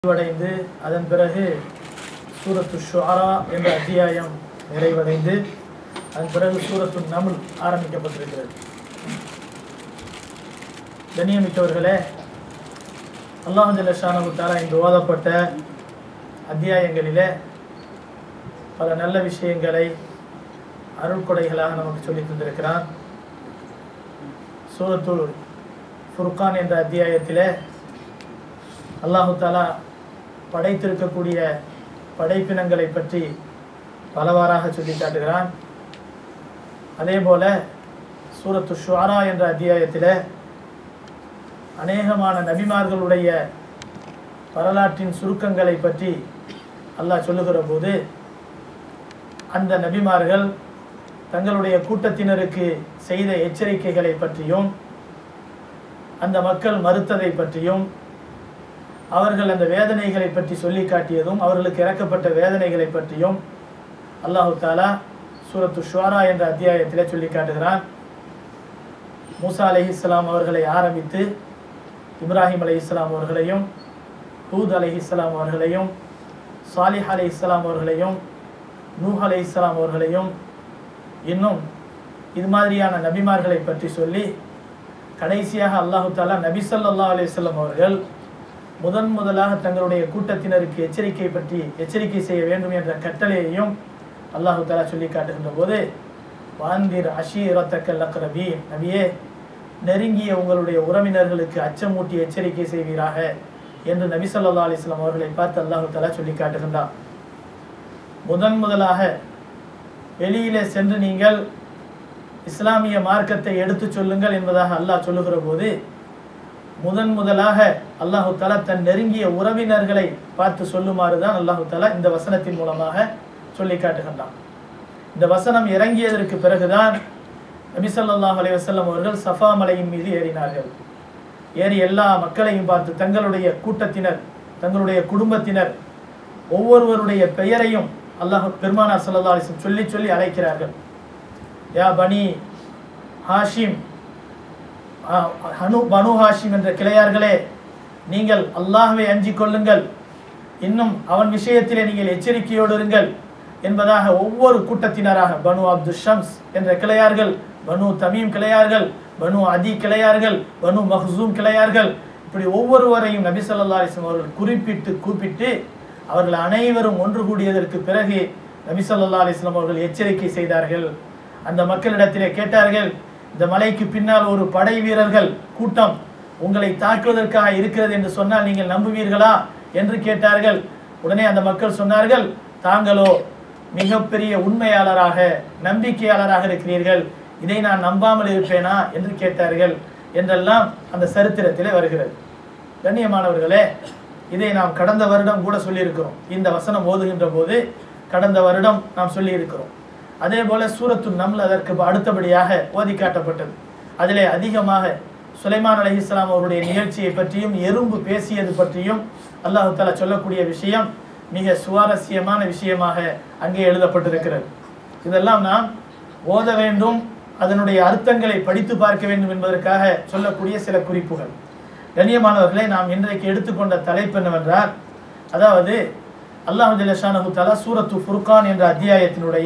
நிறைவடைந்து அதன் பிறகு சூரத்து ஷுஆரா என்ற அத்தியாயம் நிறைவடைந்து அதன் பிறகு சூரத்து நமுல் ஆரம்பிக்கப்பட்டிருக்கிறது கண்ணியமிக்கவர்களே அல்லாஹ் ஜல்லஷானு தாலா இன்று ஓதப்பட்ட அத்தியாயங்களிலே பல நல்ல விஷயங்களை அருள்கொடைகளாக நமக்கு சொல்லித் தந்திருக்கிறான் சூரத்துல் ஃபுர்கான் என்ற அத்தியாயத்திலே அல்லாஹு தாலா படைத்திருக்கக்கூடிய படைப்பினங்களை பற்றி பலவாறாக சொல்லி காட்டுகிறான் அதே போல சூரத்து ஷுஆரா என்ற அத்தியாயத்தில் அநேகமான நபிமார்களுடைய வரலாற்றின் சுருக்கங்களை பற்றி அல்லாஹ் சொல்லுகிற போது அந்த நபிமார்கள் தங்களுடைய கூட்டத்தினருக்கு செய்த எச்சரிக்கைகளை பற்றியும் அந்த மக்கள் மறுத்ததை பற்றியும் அவர்கள் அந்த வேதனைகளை பற்றி சொல்லி காட்டியதும் அவர்களுக்கு இறக்கப்பட்ட வேதனைகளை பற்றியும் அல்லாஹு தாலா சூரத்து ஷுவாரா என்ற அத்தியாயத்திலே சொல்லி காட்டுகிறான் மூசா அலை இஸ்லாம் அவர்களை ஆரம்பித்து இப்ராஹிம் அலை இஸ்லாம் அவர்களையும் ஹூத் அலை இஸ்லாம் அவர்களையும் சாலிஹ் அலை இஸ்லாம் அவர்களையும் நூஹ் அலை இஸ்லாம் அவர்களையும் இன்னும் இது மாதிரியான நபிமார்களை பற்றி சொல்லி கடைசியாக அல்லாஹு தாலா நபி ஸல்லல்லாஹு அலைஹி வஸல்லம் அவர்கள் முதன் முதலாக தங்களுடைய கூட்டத்தினருக்கு எச்சரிக்கை பற்றி எச்சரிக்கை செய்ய வேண்டும் என்ற கட்டளையையும் அல்லாஹு தாலா சொல்லி காட்டுகின்ற போது வாந்திர் அஷீரத்தக்கல் அக்ரபி நபியே நெருங்கிய உங்களுடைய உறவினர்களுக்கு அச்சமூட்டி எச்சரிக்கை செய்வீராக என்று நபி ஸல்லல்லாஹு அலைஹி வஸல்லம் அவர்களை பார்த்து அல்லாஹு தாலா சொல்லி காட்டுகின்றான் முதன் முதலாக வெளியிலே சென்று நீங்கள் இஸ்லாமிய மார்க்கத்தை எடுத்துச் சொல்லுங்கள் என்பதாக அல்லாஹ் சொல்லுகிற போது முதன் முதலாக அல்லாஹு தாலா தன் நெருங்கிய உறவினர்களை பார்த்து சொல்லுமாறு தான் அல்லாஹு தாலா இந்த வசனத்தின் மூலமாக சொல்லி காட்டுகின்றான் இந்த வசனம் இறங்கியதற்கு பிறகுதான் நபி ஸல்லல்லாஹு அலைஹி வஸல்லம் அவர்கள் சஃபா மலையின் மீது ஏறினார்கள் ஏறி எல்லா மக்களையும் பார்த்து தங்களுடைய கூட்டத்தினர் தங்களுடைய குடும்பத்தினர் ஒவ்வொருவருடைய பெயரையும் அல்லாஹ் பெருமானார் ஸல்லல்லாஹு அலைஹி வஸல்லம் சொல்லி சொல்லி அழைக்கிறார்கள் யா பனி ஹாஷிம் ஆஹ் ஹனு பனு ஹாஷிம் என்ற கிளையார்களே நீங்கள் அல்லாஹ்வை அஞ்சிக் கொள்ளுங்கள் இன்னும் அவன் விஷயத்திலே நீங்கள் எச்சரிக்கையோடு இருங்கள் என்பதாக ஒவ்வொரு கூட்டத்தினராக பனு அப்து ஷம்ஸ் என்ற கிளையார்கள் பனு தமீம் கிளையார்கள் பனு அதி கிளையார்கள் பனு மஹ்சூம் கிளையார்கள் இப்படி ஒவ்வொருவரையும் நபி ஸல்லல்லாஹு அலைஹி வஸல்லம் அவர்கள் குறிப்பிட்டு கூப்பிட்டு அவர்கள் அனைவரும் ஒன்று கூடியதற்கு பிறகு நபி ஸல்லல்லாஹு அலைஹி வஸல்லம் அவர்கள் எச்சரிக்கை செய்தார்கள் அந்த மக்களிடத்திலே கேட்டார்கள் இந்த மலைக்கு பின்னால் ஒரு படை வீரர்கள் கூட்டம் உங்களை தாக்குவதற்காக இருக்கிறது என்று சொன்னால் நீங்கள் நம்புவீர்களா என்று கேட்டார்கள் உடனே அந்த மக்கள் சொன்னார்கள் தாங்களோ மிகப்பெரிய உண்மையாளராக நம்பிக்கையாளராக இருக்கிறீர்கள் இதை நான் நம்பாமல் இருப்பேனா என்று கேட்டார்கள் என்றெல்லாம் அந்த சரித்திரத்திலே வருகிறது கண்ணியமானவர்களே இதை நாம் கடந்த வருடம் கூட சொல்லியிருக்கிறோம் இந்த வசனம் ஓதுகின்ற போது கடந்த வருடம் நாம் சொல்லியிருக்கிறோம் அதே போல சூரத்து நம்ல் அதற்கு அடுத்தபடியாக ஓதி காட்டப்பட்டது அதிலே அதிகமாக சுலைமான் அலி இஸ்லாம் அவருடைய நிகழ்ச்சியை பற்றியும் எறும்பு பேசியது பற்றியும் அல்லாஹு தாலா சொல்லக்கூடிய விஷயம் மிக சுவாரஸ்யமான விஷயமாக அங்கே எழுதப்பட்டிருக்கிறது இதெல்லாம் நாம் ஓத வேண்டும் அதனுடைய அர்த்தங்களை படித்து பார்க்க வேண்டும் என்பதற்காக சொல்லக்கூடிய சில குறிப்புகள் கண்ணியமானவர்களை நாம் இன்றைக்கு எடுத்துக்கொண்ட தலைப்பு என்னவென்றால் அதாவது அல்லாஹு ஜல்லஷானஹு தாலா சூரத்து ஃபுர்கான் என்ற அத்தியாயத்தினுடைய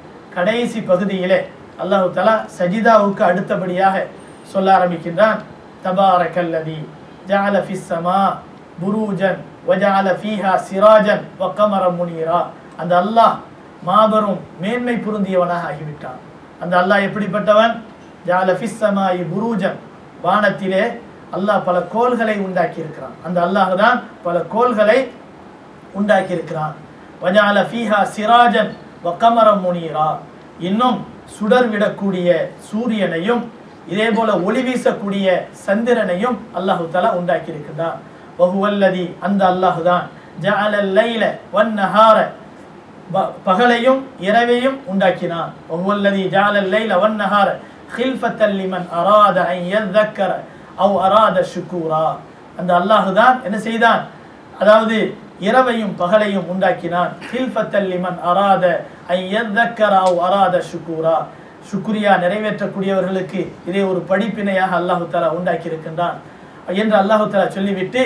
கடைசி பகுதியிலே அல்லாஹு தலா சஜிதாவுக்கு அடுத்தபடியாக சொல்ல ஆரம்பிக்கின்றான் தபாரக்கல்லதி ஜஅல ஃபிஸ் ஸமா புரூஜன் வஜஅல ஃபீஹா சிராஜன் வகமரம் முனீரா அந்த அல்லாஹ் மாபெரும் மேன்மை பொருந்தியவனாக ஆகிவிட்டான் அந்த அல்லாஹ் எப்படிப்பட்டவன் ஜஅல ஃபிஸ் ஸமாஇ புரூஜன் வானத்திலே அல்லாஹ் பல கோள்களை உண்டாக்கி இருக்கிறான் அந்த அல்லாஹ் தான் பல கோள்களை உண்டாக்கி இருக்கிறான் வஜஅல ஃபீஹா சிராஜன் வக்கமரம் முனீரா இன்னும் சுடர் விடக்கூடிய சூரியனையும் இதே போல ஒளி வீசக்கூடிய சந்திரனையும் அல்லாஹு தலா உண்டாக்கி இருக்கின்றான் வஹுவல்லதி அந்த அல்லாஹு தான் ஜஅலல் லைல வன்னஹார பகலையும் இரவையும் உண்டாக்கினான் வஹுவல்லதி ஜஅலல் லைல வன்னஹார ஹில்ஃபத்தல் லிமன் அராத அன் யذكر அவ் அராத ஷுக்கூரா அந்த அல்லாஹு தான் என்ன செய்தான் அதாவது இரவையும் பகலையும் உண்டாக்கினான் ஹில்ஃபத்தல் லிமன் அராத ஐயத்தக்கர அவ் அராத ஷுக்கூரா ஷுக்குரியா நிறைவேற்றக்கூடியவர்களுக்கு இதை ஒரு படிப்பினையாக அல்லாஹு தாலா உண்டாக்கி இருக்கின்றான் என்று அல்லாஹு தாலா சொல்லிவிட்டு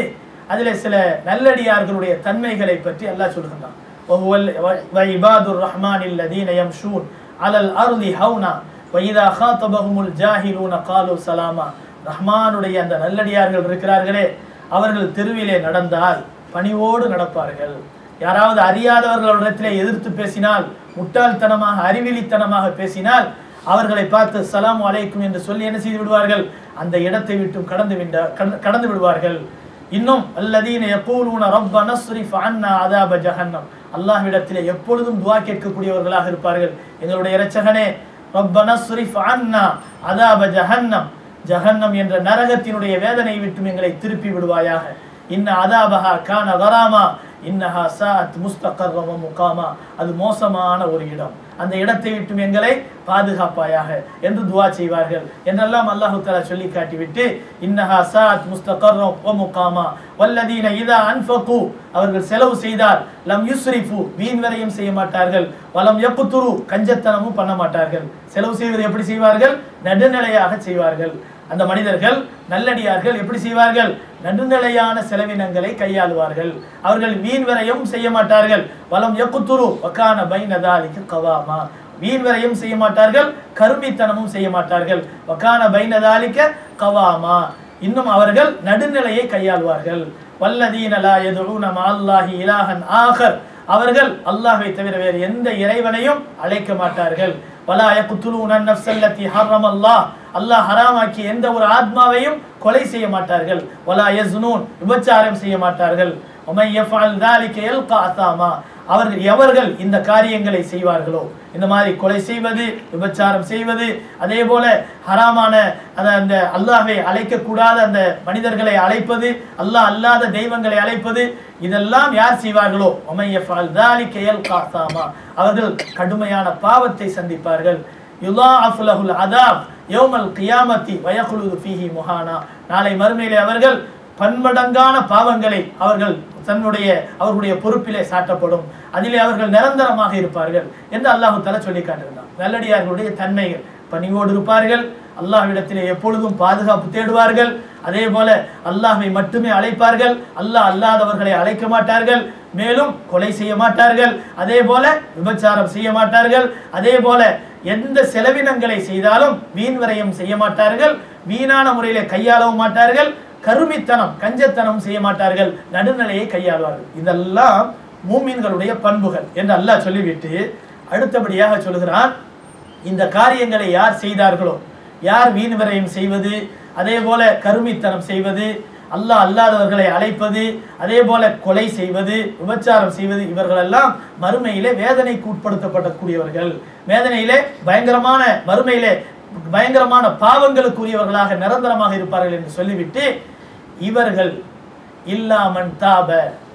அதில் சில நல்லடியார்களுடைய தன்மைகளை பற்றி அல்லாஹ் சொல்கின்றான் وهو ال- و- وعباد الرحمن الذين يمشون على الأرض هونا وإذا خاطبهم الجاهلون قالوا سلاما ரஹ்மானுடைய அந்த நல்லடியார்கள் இருக்கிறார்களே அவர்கள் தெருவிலே நடந்தால் பணிவோடு நடப்பார்கள் யாராவது அறியாதவர்களிடத்திலே எதிர்த்து பேசினால் முட்டாள்தனமாக அறிவிலித்தனமாக பேசினால் அவர்களை பார்த்து சலாம் அலைக்கும் என்று சொல்லி என்ன செய்து விடுவார்கள் அந்த இடத்தை விட்டு கடந்து விட கடந்து- கடந்து விடுவார்கள் இன்னும் அல்லதீன யகூலூன ரப்பன ஸ்ரிஃப் அன்னா அதாப ஜஹன்னம் அல்லாஹ்விடத்திலே எப்பொழுதும் துஆ கேட்கக்கூடியவர்களாக இருப்பார்கள் எங்களுடைய இரட்சகனே ரப்பன ஸ்ரிஃப் அன்னா அதாப ஜஹன்னம் ஜஹன்னம் என்ற நரகத்தினுடைய வேதனை விட்டும் எங்களை திருப்பி விடுவாயாக இன்ன அதாபஹா கான கராமா இன்னஹா சாத் முஸ்தகர்வ முகாமா அது மோசமான ஒரு இடம் அந்த இடத்தை விட்டும் எங்களை பாதுகாப்பாயாக என்று துவா செய்வார்கள் என்றெல்லாம் அல்லாஹு தஆலா சொல்லி காட்டிவிட்டு இன்னஹா சாத் முஸ்தகர்வ முகாமா வல்லதீன இதா அன்ஃபகு அவர்கள் செலவு செய்தால் லம் யுஸ்ரிஃபு வீண் வரையும் செய்ய மாட்டார்கள் வலம் யக்குத்துரு கஞ்சத்தனமும் பண்ண மாட்டார்கள் செலவு செய்வது எப்படி செய்வார்கள் நடுநிலையாக செய்வார்கள் அந்த மனிதர்கள் நல்லடியார்கள் எப்படி செய்வார்கள் நடுநிலையான செலவினங்களை கையாளுவார்கள் அவர்கள் வீண் வரையும் செய்ய மாட்டார்கள் வலம் யக்குத்துரு வக்கான பைனதாலிக்கு கவாமா வீண் வரையும் செய்ய மாட்டார்கள் கருமித்தனமும் செய்ய மாட்டார்கள் வக்கான பைனதாலிக்க கவாமா இன்னும் அவர்கள் நடுநிலையை கையாளுவார்கள் வல்லதீன லா யதுஊன மஅல்லாஹி இலாஹன் ஆகர் அவர்கள் அல்லாஹ்வை தவிர வேறு எந்த இறைவனையும் அழைக்க மாட்டார்கள் வலா யக்துலூன நஃப்ஸல்லதி ஹர்ரம அல்லாஹ் அல்லாஹ் ஹராமாக்கி எந்த ஒரு ஆத்மாவையும் கொலை செய்ய மாட்டார்கள் வலா யஸ்னூன் விபச்சாரம் செய்ய மாட்டார்கள் ومن يفعل ذلك يلقى அசாமா அவர்கள் எவர்கள் இந்த காரியங்களை செய்வார்களோ இந்த மாதிரி கொலை செய்வது விபச்சாரம் செய்வது அதே போல ஹராமான அந்த அந்த அல்லாஹ்வை அழைக்கக்கூடாத அந்த மனிதர்களை அழைப்பது அல்லாஹ் அல்லாத தெய்வங்களை அழைப்பது இதெல்லாம் யார் செய்வார்களோ ومن يفعل ذلك يلقى அசாமா அவர்கள் கடுமையான பாவத்தை சந்திப்பார்கள் யுலாஅஃப் லஹுல் அதாப் யௌமல் கியாமத்தி வயகுலுது ஃபீஹி முஹானா நாளை மறுமையிலே அவர்கள் பன்மடங்கான பாவங்களை அவர்கள் தன்னுடைய அவர்களுடைய பொறுப்பிலே சாட்டப்படும் அதிலே அவர்கள் நிரந்தரமாக இருப்பார்கள் என்று அல்லாஹு தஆலா சொல்லி காட்டியிருந்தான் நல்லடியார்களுடைய தன்மைகள் பணிவோடு இருப்பார்கள் அல்லாஹ்விடத்திலே எப்பொழுதும் பாதுகாப்பு தேடுவார்கள் அதே போல அல்லாஹ்வை மட்டுமே அழைப்பார்கள் அல்லாஹ் அல்லாதவர்களை அழைக்க மாட்டார்கள் மேலும் கொலை செய்ய மாட்டார்கள் அதே போல விபச்சாரம் செய்ய மாட்டார்கள் அதே போல எந்த செலவினங்களை செய்தாலும் வீண் விரயம் செய்ய மாட்டார்கள் வீணான முறையிலே கையாளவும் மாட்டார்கள் கருமித்தனம் கஞ்சத்தனம் செய்ய மாட்டார்கள் நடுநிலையை கையாளுவார்கள் இதெல்லாம் மூமின்களுடைய பண்புகள் என்று அல்லாஹ் சொல்லிவிட்டு அடுத்தபடியாக சொல்கிறான் இந்த காரியங்களை யார் செய்தார்களோ யார் வீண் விரயம் செய்வது அதே போல கருமித்தனம் செய்வது அல்லாஹ் அல்லாதவர்களை அழைப்பது அதே போல கொலை செய்வது விபச்சாரம் செய்வது இவர்களெல்லாம் மறுமையிலே வேதனைக்கு உட்படுத்தப்படக்கூடியவர்கள் வேதனையிலே பயங்கரமான மறுமையிலே பயங்கரமான பாவங்களுக்குரியவர்களாக நிரந்தரமாக இருப்பார்கள் என்று சொல்லிவிட்டு இவர்கள் இல்லாமன் தாப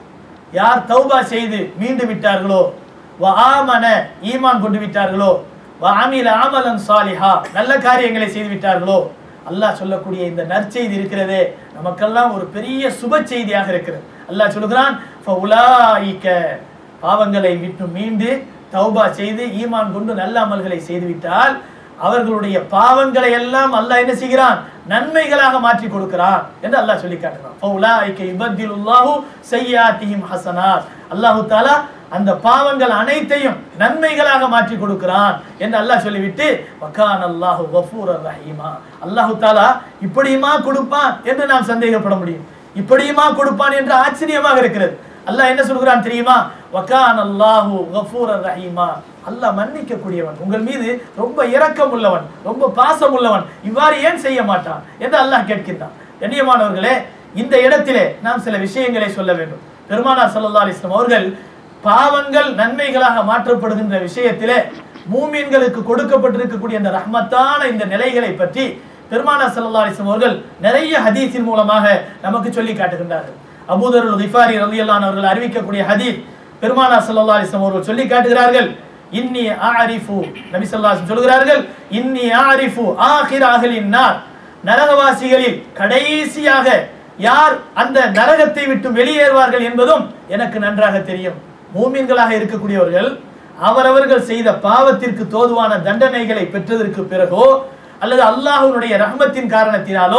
யார் தௌபா செய்து மீண்டு விட்டார்களோ வ ஆமன ஈமான் கொண்டு விட்டார்களோ வ அமில ஆமலன் சாலிஹா நல்ல காரியங்களை செய்து விட்டார்களோ அல்லாஹ் சொல்லக்கூடிய இந்த நற்செய்தி இருக்கிறதே நமக்கெல்லாம் ஒரு பெரிய சுப செய்தியாக இருக்கிறது அல்லாஹ் சொல்லுகிறான் ஃபஉலாயிக பாவங்களை விட்டு மீண்டு தௌபா செய்து ஈமான் கொண்டு நல்ல அமல்களை செய்துவிட்டால் அவர்களுடைய பாவங்களை எல்லாம் அல்லாஹ் என்ன செய்கிறான் நன்மைகளாக மாற்றி கொடுக்கிறான் என்று அல்லாஹ் சொல்லி காட்டுறான் ஃபௌலாயிக யுபத்திலுல்லாஹு செய்யாத்திஹிம் ஹசனாத் அல்லாஹு தாலா அந்த பாவங்கள் அனைத்தையும் நன்மைகளாக மாற்றி கொடுக்கிறான் என்று அல்லாஹ் சொல்லிவிட்டு வக்கான் அல்லாஹு கஃபூரர் ரஹீமா அல்லாஹு தாலா இப்படியுமா கொடுப்பான் என்று நாம் சந்தேகப்பட முடியும் இப்படியுமா கொடுப்பான் என்று ஆச்சரியமாக இருக்கிறது அல்லாஹ் என்ன சொல்கிறான் தெரியுமா வக்கான் அல்லாஹு கஃபூரர் ரஹீமா அல்லாஹ் மன்னிக்க கூடியவன் உங்கள் மீது ரொம்ப இரக்கம் உள்ளவன் ரொம்ப பாசம் உள்ளவன் இவ்வாறு ஏன் செய்ய மாட்டான் என்று அல்லாஹ் கேட்கின்றான் கண்ணியமானவர்களே இந்த இடத்திலே நாம் சில விஷயங்களை சொல்ல வேண்டும் பெருமானார் ஸல்லல்லாஹு அலைஹி வஸல்லம் அவர்கள் பாவங்கள் நன்மைகளாக மாற்றப்படுகின்ற விஷயத்திலே மூமீன்களுக்கு கொடுக்கப்பட்டிருக்கக்கூடிய அந்த ரஹ்மத்தான இந்த நிலைகளை பற்றி பெருமானார் ஸல்லல்லாஹு அலைஹி வஸல்லம் அவர்கள் நிறைய ஹதீஸின் மூலமாக நமக்கு சொல்லி காட்டுகின்றார்கள் அபூதருல் கிஃபாரி ரலியல்லாஹு அன்ஹு அவர்கள் அறிவிக்கக்கூடிய ஹதீஸ் பெருமானார் ஸல்லல்லாஹு அலைஹி வஸல்லம் அவர்கள் சொல்லி காட்டுகிறார்கள் இன்னி ஆரிஃபு நபி ஸல்லல்லாஹு அலைஹி வஸல்லம் சொல்கிறார்கள் இன்னி ஆரிஃபு ஆகிர அஹ்லின் நார் நரகவாசிகளில் கடைசியாக யார் அந்த நரகத்தை விட்டு வெளியேறுவார்கள் என்பதும் எனக்கு நன்றாக தெரியும் மூமின்களாக இருக்கக்கூடியவர்கள் அவரவர்கள் செய்த பாவத்திற்கு தோதுவான தண்டனைகளை பெற்றதற்கு பிறகோ அல்லது அல்லாஹ்வுடைய ரஹ்மத்தின் காரணத்தினாலோ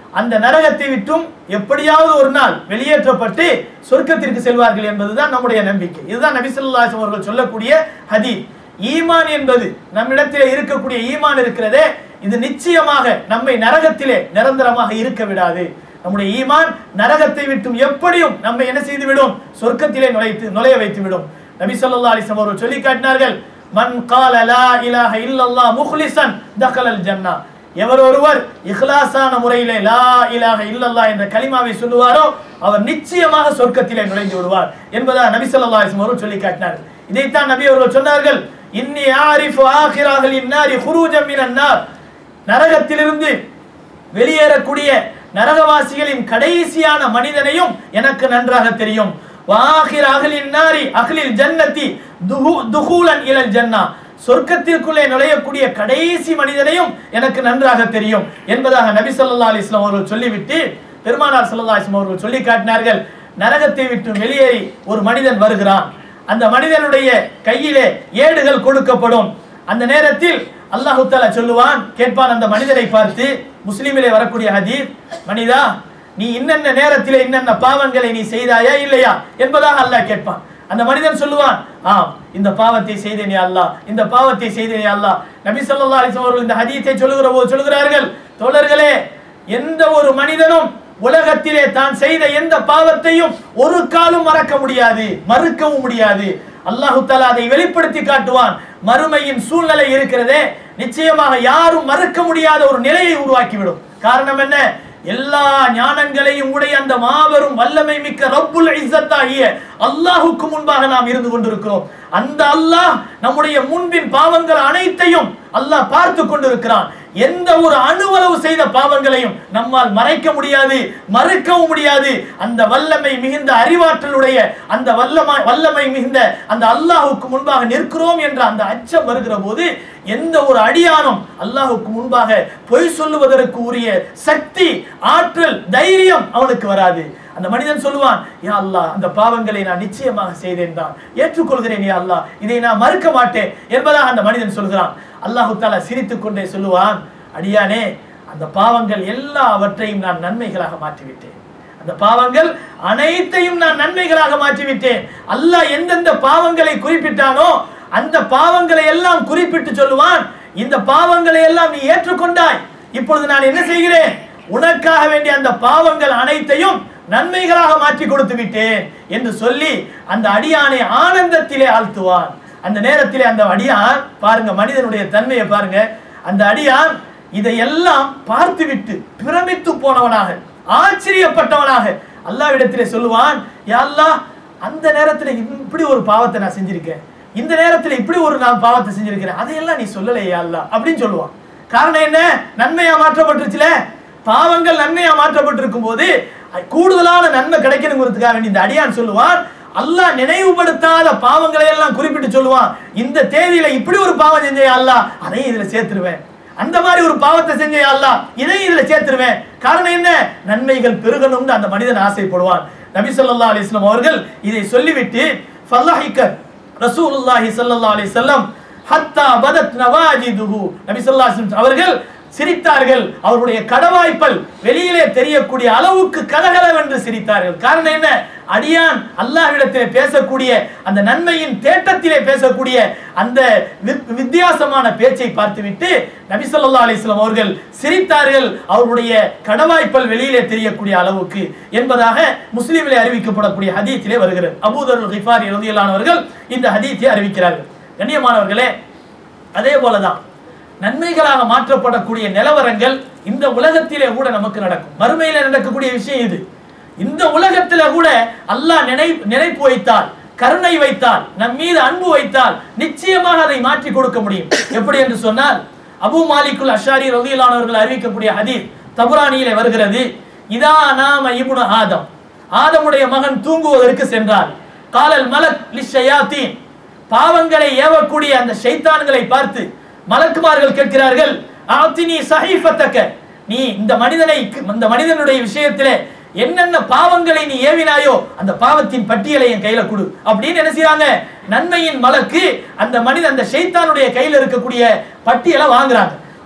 அந்த நரகத்தை விட்டும் எப்படியாவது ஒரு நாள் வெளியேற்றப்பட்டு சொர்க்கத்திற்கு செல்வார்கள் என்பதுதான் நம்முடைய நம்பிக்கை இதுதான் நபி ஸல்லல்லாஹு அலைஹி வஸல்லம் அவர்கள் சொல்லக்கூடிய ஹதீஸ் ஈமான் என்பது நம்மிடத்திலே இருக்கக்கூடிய ஈமான் இருக்கிறதே இது நிச்சயமாக நம்மை நரகத்திலே நிரந்தரமாக இருக்க விடாது நம்முடைய ஈமான் நரகத்தை விட்டும் எப்படியும் நம்மை என்ன செய்து விடும் சொர்க்கத்திலே நுழைத்து நுழைய வைத்து விடும் நபி ஸல்லல்லாஹு அலைஹி வஸல்லம் அவர்கள் சொல்லி காட்டினார்கள் மன் கால லா இலாஹ இல்லல்லாஹ் முஹ்லிசன் தகலல் ஜன்னா எவர் ஒருவர் இஹ்லாஸான முறையிலே லா இலாஹ இல்லல்லாஹ் என்ற கலிமாவை சொல்லுவாரோ அவர் நிச்சயமாக சொர்க்கத்திலே நுழைந்து விடுவார் என்பதாக நபி ஸல்லல்லாஹு அலைஹி வஸல்லம் அவர்கள் சொல்லி காட்டினார்கள் இதைத்தான் நபி அவர்கள் சொன்னார்கள் இன்னி ஆரிஃபு ஆகிராகல் இன்னாரி ஹுரூஜம் மினன் நார் நரகத்திலிருந்து வெளியேறக்கூடிய நரகவாசிகளின் கடைசியான மனிதனையும் எனக்கு நன்றாக தெரியும் வாஹிர் அகலின் நாரி அகலில் ஜன்னதி துஹு- துஹூலன் இலல் ஜன்னா சொர்க்கத்திற்குள்ளே நுழையக்கூடிய கடைசி மனிதனையும் எனக்கு நன்றாக தெரியும் என்பதாக நபி ஸல்லல்லாஹு அலைஹி வஸல்லம் அவர்கள் சொல்லிவிட்டு பெருமானார் ஸல்லல்லாஹு அலைஹி வஸல்லம் அவர்கள் சொல்லி காட்டினார்கள் நரகத்தை விட்டு வெளியேறி ஒரு மனிதன் வருகிறான் அந்த மனிதனுடைய கையிலே ஏடுகள் கொடுக்கப்படும் அந்த நேரத்தில் அல்லாஹு தஆலா சொல்லுவான் கேட்பான் அந்த மனிதனை பார்த்து முஸ்லிமிலே வரக்கூடிய ஹதீஸ் மனிதா நீ இன்னென்ன நேரத்திலே இன்னென்ன பாவங்களை நீ செய்தாயா இல்லையா என்பதாக அல்லாஹ் கேட்பான் அந்த மனிதன் சொல்லுவான் ஆம் இந்த பாவத்தை செய்தேன் யா அல்லாஹ் இந்த பாவத்தை செய்தேன் யா அல்லாஹ் நபி ஸல்லல்லாஹு அலைஹி வஸல்லம் அவர்கள் இந்த ஹதீஸை சொல்லுகிற போது சொல்கிறார்கள் தோழர்களே எந்த ஒரு மனிதனும் உலகத்திலே தான் செய்த எந்த பாவத்தையும் ஒரு காலும் மறக்க முடியாது மறுக்கவும் முடியாது அல்லாஹு தஆலா அதை வெளிப்படுத்தி காட்டுவான் மறுமையின் சூழ்நிலை இருக்கிறதே நிச்சயமாக யாரும் மறுக்க முடியாத ஒரு நிலையை உருவாக்கிவிடும் காரணம் என்ன எல்லா ஞானங்களையும் உடைய அந்த மாபெரும் வல்லமை மிக்க ரப்புல் இஸ்ஸத்தாகிய அல்லாஹுக்கு முன்பாக நாம் இருந்து கொண்டிருக்கிறோம் அந்த அல்லாஹ் நம்முடைய முன்பின் பாவங்கள் அனைத்தையும் அல்லாஹ் பார்த்து கொண்டிருக்கிறான் எந்த ஒரு அணுவளவு செய்த பாவங்களையும் நம்மால் மறைக்க முடியாது மறுக்கவும் முடியாது அந்த வல்லமை மிகுந்த அறிவாற்றலுடைய அந்த வல்லமை வல்லமை மிகுந்த அந்த அல்லாஹுக்கு முன்பாக நிற்கிறோம் என்ற அந்த அச்சம் வருகிற போது எந்த ஒரு அடியானும் அல்லாஹுக்கு முன்பாக பொய் சொல்லுவதற்கு உரிய சக்தி ஆற்றல் தைரியம் அவனுக்கு வராது அந்த மனிதன் சொல்லுவான் யா அல்லாஹ் அந்த பாவங்களை நான் நிச்சயமாக செய்தேன் தான் ஏற்றுக்கொள்கிறேன் யா அல்லாஹ் இதை நான் மறுக்க மாட்டேன் என்பதாக அந்த மனிதன் சொல்கிறான் அல்லாஹு தாலா சிரித்துக் கொண்டே சொல்லுவான் அடியானே அந்த பாவங்கள் எல்லாவற்றையும் நான் நன்மைகளாக மாற்றிவிட்டேன் அந்த பாவங்கள் அனைத்தையும் நான் நன்மைகளாக மாற்றிவிட்டேன் அல்லாஹ் எந்தெந்த பாவங்களை குறிப்பிட்டானோ அந்த பாவங்களை எல்லாம் குறிப்பிட்டு சொல்லுவான் இந்த பாவங்களை எல்லாம் நீ ஏற்றுக்கொண்டாய் இப்பொழுது நான் என்ன செய்கிறேன் உனக்காக வேண்டிய அந்த பாவங்கள் அனைத்தையும் நன்மைகளாக மாற்றி கொடுத்து விட்டேன் என்று சொல்லி அந்த அடியானை ஆனந்தத்திலே ஆழ்த்துவான் அந்த நேரத்திலே அந்த அடியான் பாருங்க மனிதனுடைய தன்மையை பாருங்க அந்த அடியான் இதையெல்லாம் பார்த்துவிட்டு பிரமித்து போனவனாக ஆச்சரியப்பட்டவனாக அல்லாவிடத்திலே சொல்லுவான் யா அல்லாஹ் அந்த நேரத்துல இப்படி ஒரு பாவத்தை நான் செஞ்சிருக்கேன் இந்த நேரத்துல இப்படி ஒரு நான் பாவத்தை செஞ்சிருக்கிறேன் அதையெல்லாம் நீ சொல்லலையே அல்லாஹ் அப்படின்னு சொல்லுவான் காரணம் என்ன நன்மையா மாற்றப்பட்டுருச்சுல பாவங்கள் நன்மையா மாற்றப்பட்டிருக்கும் போது கூடுதலான நன்மை கிடைக்கணுங்கிறதுக்காக வேண்டி இந்த அடியான் சொல்லுவான் அல்லாஹ் நினைவுபடுத்தாத பாவங்களை எல்லாம் குறிப்பிட்டு சொல்லுவான் இந்த தேதியில இப்படி ஒரு பாவம் செஞ்சே அல்லாஹ் அதையும் இதுல சேர்த்துருவேன் அந்த மாதிரி ஒரு பாவத்தை செஞ்சே அல்லாஹ் இதையும் இதுல சேர்த்துருவேன் காரணம் என்ன நன்மைகள் பெருகணும்னு அந்த மனிதன் ஆசைப்படுவான் நபி ஸல்லல்லாஹு அலைஹி வஸல்லம் அவர்கள் இதை சொல்லிவிட்டு ஃபல்லாஹிக்க ரசூலுல்லாஹி ஸல்லல்லாஹு அலைஹி வஸல்லம் ஹத்தா பதத் நவாஜிதுஹு நபி ஸல்லல்லாஹு அலைஹி வஸல்லம் அவர்கள் சிரித்தார்கள் அவருடைய கடவாய்ப்பல் வெளியிலே தெரியக்கூடிய அளவுக்கு கலகலவென்று சிரித்தார்கள் காரணம் என்ன அடியான் அல்லாஹ்விடத்திலே பேசக்கூடிய அந்த நன்மையின் தேட்டத்திலே பேசக்கூடிய அந்த வி- வித்தியாசமான பேச்சை பார்த்துவிட்டு நபி ஸல்லல்லாஹு அலைஹி வஸல்லம் அவர்கள் சிரித்தார்கள் அவருடைய கடவாய்ப்பல் வெளியிலே தெரியக்கூடிய அளவுக்கு என்பதாக முஸ்லிமிலே அறிவிக்கப்படக்கூடிய ஹதீஸிலே வருகிறது அபூதர் கிஃபாரி ரலியல்லாஹு இந்த ஹதீஸை அறிவிக்கிறார்கள் கண்ணியமானவர்களே அதே போலதான் நன்மைகளாக மாற்றப்படக்கூடிய நிலவரங்கள் இந்த உலகத்திலே கூட நமக்கு நடக்கும் மறுமையில நடக்கக்கூடிய விஷயம் இது இந்த உலகத்தில கூட அல்லாஹ் நினை நினைப்பு வைத்தால் கருணை வைத்தால் நம் மீது அன்பு வைத்தால் நிச்சயமாக அதை மாற்றி கொடுக்க முடியும் எப்படி என்று சொன்னால் அபு மாலிக்குல் அஷாரி ரலியல்லானவர்கள் அறிவிக்கக்கூடிய ஹதீஸ் தபுரானியிலே வருகிறது இதா நாம இப்னு ஆதம் ஆதமுடைய மகன் தூங்குவதற்கு சென்றார் காலல் மலக் லிஷயாத்தீன் பாவங்களை ஏவக்கூடிய அந்த ஷைத்தான்களை பார்த்து மலக்குமார்கள் கேட்கிறார்கள் ஆத்தினி சஹீஃபத்தக்க நீ இந்த மனிதனை இந்த மனிதனுடைய விஷயத்திலே என்னென்ன பாவங்களை நீ ஏவினாயோ அந்த பாவத்தின் பட்டியலை என் கையில கொடு அப்படின்னு என்ன செய்றாங்க நன்மையின் மலக்கு அந்த மனிதன் அந்த ஷைத்தானுடைய கையில இருக்கக்கூடிய பட்டியலை வாங்குறாங்க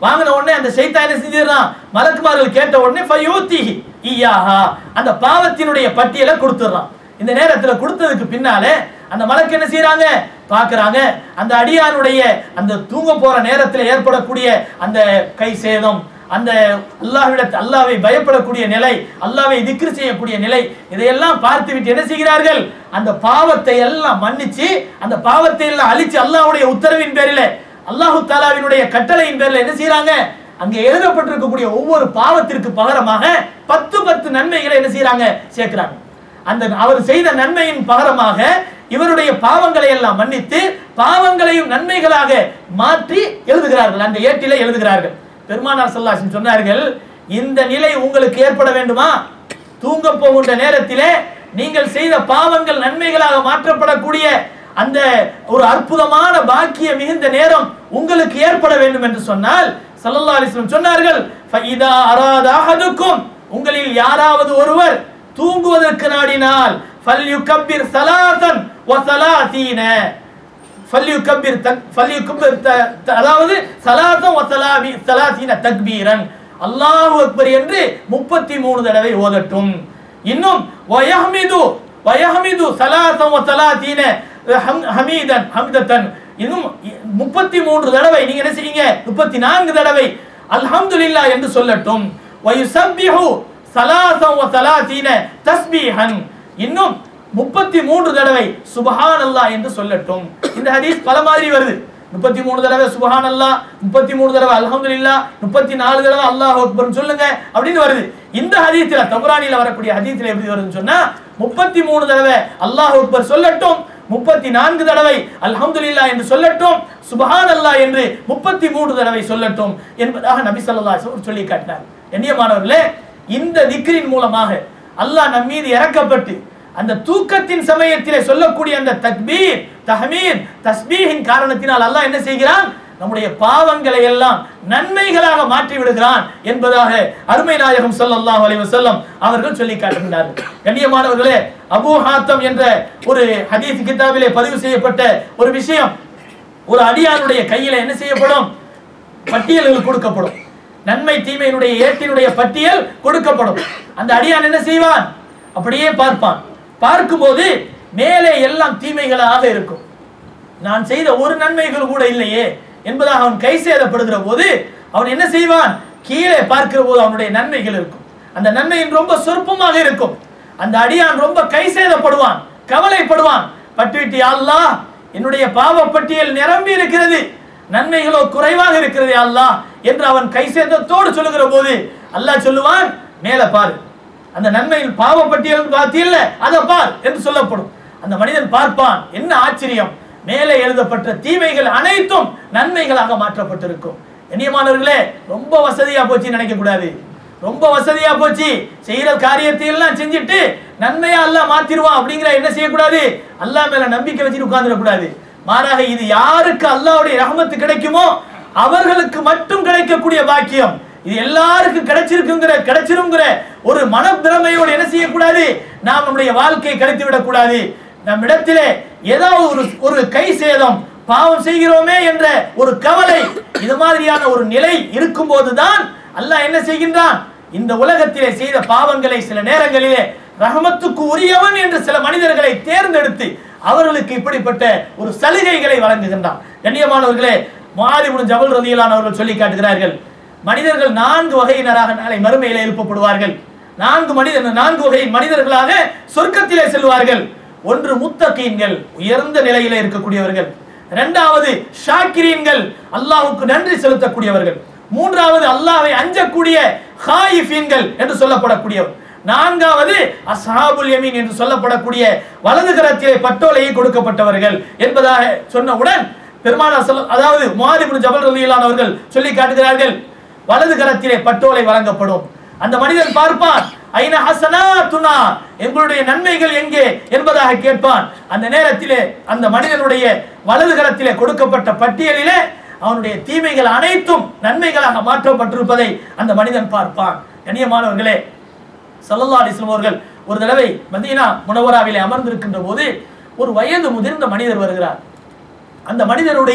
வாங்கின உடனே அந்த ஷைத்தான் என்ன செஞ்சிடறான் மலக்குமார்கள் கேட்ட உடனே ஃபயூத்திஹி ஈயாஹா அந்த பாவத்தினுடைய பட்டியலை கொடுத்துடுறான் இந்த நேரத்துல கொடுத்ததுக்கு பின்னாலே அந்த மலக்கு என்ன செய்றாங்க பார்க்கறாங்க அந்த அடியானுடைய அந்த தூங்க போற நேரத்தில் ஏற்படக்கூடிய அந்த கை சேதம் அந்த அல்லாஹ்விடத்து அல்லாவை பயப்படக்கூடிய நிலை அல்லாவை திக்ரு செய்யக்கூடிய நிலை இதையெல்லாம் பார்த்து விட்டு என்ன செய்கிறார்கள் அந்த பாவத்தை எல்லாம் மன்னிச்சு அந்த பாவத்தை எல்லாம் அழிச்சு அல்லாஹ்வுடைய உத்தரவின் பேரில் அல்லாஹு தாலாவினுடைய கட்டளையின் பேரில் என்ன செய்றாங்க அங்கே எழுதப்பட்டிருக்கக்கூடிய ஒவ்வொரு பாவத்திற்கு பகரமாக பத்து பத்து நன்மைகளை என்ன செய்றாங்க சேர்க்கிறாங்க அந்த அவர் செய்த நன்மையின் பகரமாக இவருடைய பாவங்களை எல்லாம் மன்னித்து பாவங்களையும் நன்மைகளாக மாற்றி எழுதுகிறார்கள் அந்த ஏட்டிலே எழுதுகிறார்கள் பெருமானார் ஸல்லல்லாஹு சொன்னார்கள் இந்த நிலை உங்களுக்கு ஏற்பட வேண்டுமா தூங்க போகின்ற நேரத்திலே நீங்கள் செய்த பாவங்கள் நன்மைகளாக மாற்றப்படக்கூடிய அந்த ஒரு அற்புதமான பாக்கிய மிகுந்த நேரம் உங்களுக்கு ஏற்பட வேண்டும் என்று சொன்னால் ஸல்லல்லாஹு அலைஹி வஸல்லம் சொன்னார்கள் ஃபஇதா அராத அஹதுக்கும் உங்களில் யாராவது ஒருவர் தூங்குவதற்கு நாடினால் ஃபல்யுகப்பிர் ஸலாத்தன் வ ஸலாத்தீன ஃபல்யுகப்பிர் தக் ஃபல்யுகப்பிர் த- த- அதாவது ஸலாத்தன் வ ஸலாபி ஸலாத்தீன தக்பீரன் அல்லாஹு அக்பர் என்று முப்பத்தி மூணு தடவை ஓதட்டும் இன்னும் வயஹ்மிது வயஹ்மிது ஸலாத்தன் வ ஸலாத்தீன ஹம்- ஹமீதன் ஹம்தத்தன் இன்னும் முப்பத்தி மூன்று தடவை நீங்க என்ன செய்யுங்க முப்பத்தி நான்கு தடவை அல்ஹம்துலில்லாஹ் என்று சொல்லட்டும் வயுசப்பிஹு சலாசம் வ சலாசீன தஸ்பீஹன் இன்னும் முப்பத்தி மூன்று தடவை சுபஹான் அல்லாஹ் என்று சொல்லட்டும் இந்த ஹதீஸ் பல மாதிரி வருது முப்பத்தி மூணு தடவை சுபஹான் அல்லாஹ் முப்பத்தி மூணு தடவை அல்ஹம்துலில்லாஹ் முப்பத்தி நாலு தடவை அல்லாஹ் அக்பர் சொல்லுங்க அப்படின்னு வருது இந்த ஹதீஸ்ல தபுரானில வரக்கூடிய ஹதீஸ்ல எப்படி வருதுன்னு சொன்னா முப்பத்தி மூணு தடவை அல்லாஹ் அக்பர் சொல்லட்டும் முப்பத்தி நான்கு தடவை அல்ஹம்துலில்லாஹ் என்று சொல்லட்டும் சுபஹான் அல்லாஹ் என்று முப்பத்தி மூன்று தடவை சொல்லட்டும் என்பதாக நபி ஸல்லல்லாஹு அலைஹி வஸல்லம் சொல்லி காட்டினார் கண்ணியமானவர்களே இந்த திக்ரின் மூலமாக அல்லாஹ் நம் மீது இறக்கப்பட்டு அந்த தூக்கத்தின் சமயத்திலே சொல்லக்கூடிய அந்த தக்பீர் தஹமீர் தஸ்பீஹின் காரணத்தினால் அல்லாஹ் என்ன செய்கிறான் நம்முடைய பாவங்களை எல்லாம் நன்மைகளாக மாற்றி விடுகிறான் என்பதாக அருமை நாயகம் ஸல்லல்லாஹு அலைஹி வஸல்லம் அவர்கள் சொல்லி காட்டுகிறார்கள் கண்ணியமானவர்களே அபூ ஹாத்தம் என்ற ஒரு ஹதீஸ் கிதாபிலே பதிவு செய்யப்பட்ட ஒரு விஷயம் ஒரு அடியானுடைய கையில என்ன செய்யப்படும் பட்டியல்கள் கொடுக்கப்படும் நன்மை தீமையினுடைய ஏட்டினுடைய பட்டியல் கொடுக்கப்படும் அந்த அடியான் என்ன செய்வான் அப்படியே பார்ப்பான் பார்க்கும்போது மேலே எல்லாம் தீமைகளாக இருக்கும் நான் செய்த ஒரு நன்மைகள் கூட இல்லையே என்பதாக அவன் கை சேதப்படுகிற போது அவன் என்ன செய்வான் கீழே பார்க்கிற போது அவனுடைய நன்மைகள் இருக்கும் அந்த நன்மையின் ரொம்ப சொற்பமாக இருக்கும் அந்த அடியான் ரொம்ப கை சேதப்படுவான் கவலைப்படுவான் பட்டுவிட்டு "யா அல்லாஹ் என்னுடைய பாவ பட்டியல் நிரம்பி இருக்கிறது நன்மைகளோ குறைவாக இருக்கிறது யா அல்லாஹ் என்று அவன் கை சேதத்தோடு சொல்லுகிற போது அல்லாஹ் சொல்லுவான் மேலே பாரு அந்த நன்மையில் பாவ பட்டியல் பார்த்தீல்ல அதை பார் என்று சொல்லப்படும் அந்த மனிதன் பார்ப்பான் என்ன ஆச்சரியம் மேலே எழுதப்பட்ட தீமைகள் அனைத்தும் நன்மைகளாக மாற்றப்பட்டிருக்கும் கண்ணியமானவர்களே ரொம்ப வசதியா போச்சு நினைக்க கூடாது ரொம்ப வசதியா போச்சு செய்யற காரியத்தை எல்லாம் செஞ்சுட்டு நன்மையா அல்லாஹ் மாத்திருவான் அப்படிங்கிற என்ன செய்யக்கூடாது அல்லாஹ் மேல நம்பிக்கை வச்சுட்டு உட்கார்ந்துடக்கூடாது மாறாக இது யாருக்கு அல்லாஹ்வுடைய ரஹமத்து கிடைக்குமோ அவர்களுக்கு மட்டும் கிடைக்கக்கூடிய பாக்கியம் இது எல்லாருக்கும் கிடைச்சிருக்குங்கிற கிடைச்சிருங்கிற ஒரு மனப்பிரமையோடு என்ன செய்யக்கூடாது நாம் நம்முடைய வாழ்க்கையை கழித்து விடக்கூடாது நம்மிடத்திலே ஏதாவது ஒரு ஒரு கை சேதம் பாவம் செய்கிறோமே என்ற ஒரு கவலை இது மாதிரியான ஒரு நிலை இருக்கும்போதுதான் அல்லாஹ் என்ன செய்கின்றான் இந்த உலகத்திலே செய்த பாவங்களை சில நேரங்களிலே ரஹமத்துக்கு உரியவன் என்று சில மனிதர்களை தேர்ந்தெடுத்து அவர்களுக்கு இப்படிப்பட்ட ஒரு சலுகைகளை வழங்குகின்றான் கண்ணியமானவர்களே மாதிபுன் ஜபல் ரதியிலான அவர்கள் சொல்லி காட்டுகிறார்கள் மனிதர்கள் நான்கு வகையினராக நாளை மறுமையிலே எழுப்பப்படுவார்கள் நான்கு மனிதர் நான்கு வகை மனிதர்களாக சொர்க்கத்திலே செல்வார்கள் ஒன்று முத்தகீன்கள் உயர்ந்த நிலையிலே இருக்கக்கூடியவர்கள் இரண்டாவது ஷாக்கிரீன்கள் அல்லாஹ்வுக்கு நன்றி செலுத்தக்கூடியவர்கள் மூன்றாவது அல்லாஹ்வை அஞ்சக்கூடிய ஹாயிஃபீன்கள் என்று சொல்லப்படக்கூடியவர் நான்காவது அஸ்ஹாபுல் யமீன் என்று சொல்லப்படக்கூடிய வலது கரத்திலே பட்டோலையை கொடுக்கப்பட்டவர்கள் என்பதாக சொன்னவுடன் பெருமானார் சொல்ல அதாவது முஆதிபுன் ஜபல் ரலியல்லாஹு அவர்கள் சொல்லி காட்டுகிறார்கள் வலது கரத்திலே பட்டோலை வழங்கப்படும் அந்த மனிதன் பார்ப்பான் ஐன ஹசனாத்துனா எங்களுடைய நன்மைகள் எங்கே என்பதாக கேட்பான் அந்த நேரத்திலே அந்த மனிதனுடைய வலது கரத்திலே கொடுக்கப்பட்ட பட்டியலிலே அவனுடைய தீமைகள் அனைத்தும் நன்மைகளாக மாற்றப்பட்டிருப்பதை அந்த மனிதன் பார்ப்பான் கண்ணியமானவர்களே ஸல்லல்லாஹு அலைஹி வஸல்லம் அவர்கள் ஒரு தடவை மதீனா முனவராவிலே அமர்ந்திருக்கின்ற போது ஒரு வயது முதிர்ந்த மனிதர் வருகிறார் அந்த மனிதருடைய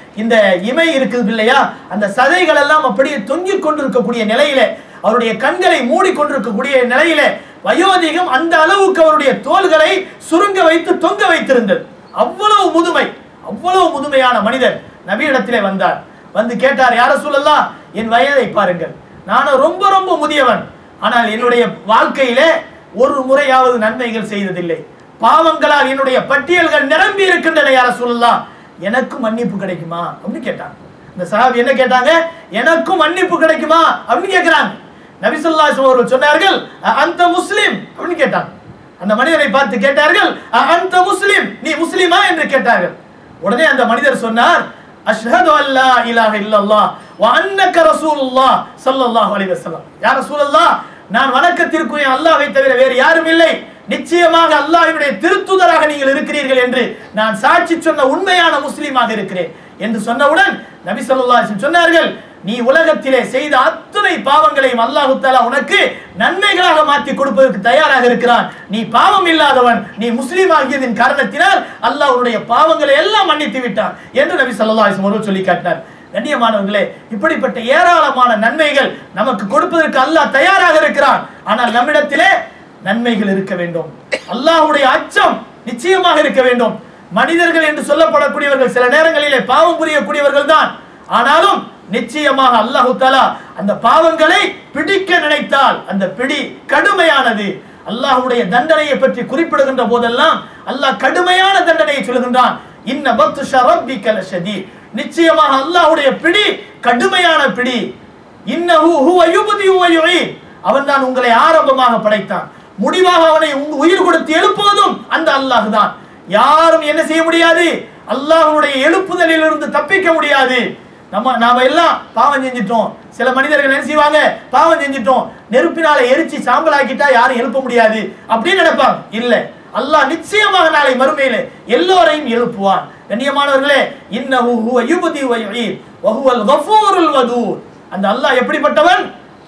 இந்த இமை இருக்குது இல்லையா அந்த சதைகள் எல்லாம் அப்படியே தொங்கிக் கொண்டிருக்கக்கூடிய நிலையில அவருடைய கண்களை மூடிக்கொண்டிருக்கக்கூடிய நிலையில வயோதிகம் அந்த அளவுக்கு அவருடைய தோள்களை சுருங்க வைத்து தொங்க வைத்திருந்தது அவ்வளவு முதுமை அவ்வளவு முதுமையான மனிதர் நபியிடத்திலே வந்தார் வந்து கேட்டார் யார சொல்லலாம் என் வயதை பாருங்கள் நானும் ரொம்ப ரொம்ப முதியவன் ஆனால் என்னுடைய வாழ்க்கையிலே ஒரு முறையாவது நன்மைகள் செய்ததில்லை பாவங்களால் என்னுடைய பட்டியல்கள் நிரம்பி இருக்கின்றன யார சொல்லலாம் எனக்கும் மன்னிப்பு கிடைக்குமா அப்படின்னு கேட்டாங்க இந்த சஹாபி என்ன கேட்டாங்க எனக்கும் மன்னிப்பு கிடைக்குமா அப்படின்னு கேட்கிறாங்க நபிசல்லாஸ் அவர்கள் சொன்னார்கள் "அ- அந்த முஸ்லிம் அப்படின்னு கேட்டாங்க அந்த மனிதரை பார்த்து கேட்டார்கள் "அ- அந்த முஸ்லிம் நீ முஸ்லிமா என்று கேட்டார்கள் உடனே அந்த மனிதர் சொன்னார் அஷ்ஹது அல்லா இலாஹ இல்லல்லாஹ் வ அன்னக ரசூலுல்லாஹ் ஸல்லல்லாஹு அலைஹி வஸல்லம் யா ரசூலல்லாஹ் நான் வணக்கத்திற்குரிய அல்லாஹ்வை தவிர வேறு யாரும் இல்லை நிச்சயமாக அல்லாஹ்வினுடைய திருத்துதராக நீங்கள் இருக்கிறீர்கள் என்று நான் சாட்சி சொன்ன உண்மையான முஸ்லீமாக இருக்கிறேன் என்று சொன்னவுடன் நபி ஸல்லல்லாஹு அலைஹி வஸல்லம் சொன்னார்கள் நீ உலகத்திலே செய்த அத்தனை பாவங்களையும் அல்லாஹு தஆலா உனக்கு நன்மைகளாக மாற்றி கொடுப்பதற்கு தயாராக இருக்கிறான் நீ பாவம் இல்லாதவன் நீ முஸ்லீம் ஆகியதின் காரணத்தினால் அல்லாஹ் உன்னுடைய பாவங்களை எல்லாம் மன்னித்து விட்டான் என்று நபி ஸல்லல்லாஹு அலைஹி வஸல்லம் அவர்கள் சொல்லி காட்டினார் கண்ணியமானவர்களே இப்படிப்பட்ட ஏராளமான நன்மைகள் நமக்கு கொடுப்பதற்கு அல்லாஹ் தயாராக இருக்கிறான் ஆனால் நம்மிடத்திலே நன்மைகள் இருக்க வேண்டும் அல்லாஹ்வுடைய அச்சம் நிச்சயமாக இருக்க வேண்டும் மனிதர்கள் என்று சொல்லப்படக்கூடியவர்கள் சில நேரங்களிலே பாவம் புரியக்கூடியவர்கள் தான் ஆனாலும் நிச்சயமாக அல்லாஹு தாலா அந்த பாவங்களை பிடிக்க நினைத்தால் அந்த பிடி கடுமையானது அல்லாஹ்வுடைய தண்டனையை பற்றி குறிப்பிடுகின்ற போதெல்லாம் அல்லாஹ் கடுமையான தண்டனையை சொல்கின்றான் இன்ன பத்ஷ ரப்பிக லஷதீத் நிச்சயமாக அல்லாஹ்வுடைய பிடி கடுமையான பிடி இன்னஹு ஹுவ யுப்தி வ யுஈத் அவன் தான் உங்களை ஆரம்பமாக படைத்தான் முடிவாக அவனை உங்க உயிர் கொடுத்து எழுப்புவதும் அந்த அல்லாஹ் தான் யாரும் என்ன செய்ய முடியாது அல்லாஹ்வுடைய எழுப்புதலிலிருந்து தப்பிக்க முடியாது நம்ம நாம எல்லாம் பாவம் செஞ்சிட்டோம் சில மனிதர்கள் என்ன செய்வாங்க பாவம் செஞ்சிட்டோம் நெருப்பினால எரிச்சு சாம்பலாக்கிட்டா யாரும் எழுப்ப முடியாது அப்படின்னு நினைப்பாங்க இல்ல அல்லாஹ் நிச்சயமாக நாளை மறுமையில எல்லோரையும் எழுப்புவான் கண்ணியமானவர்களே இன்னஹு ஹுவ யுப்தி வ யுஈத் வ ஹுவல் கஃபூருல் வதூர் அந்த அல்லாஹ் எப்படிப்பட்டவன்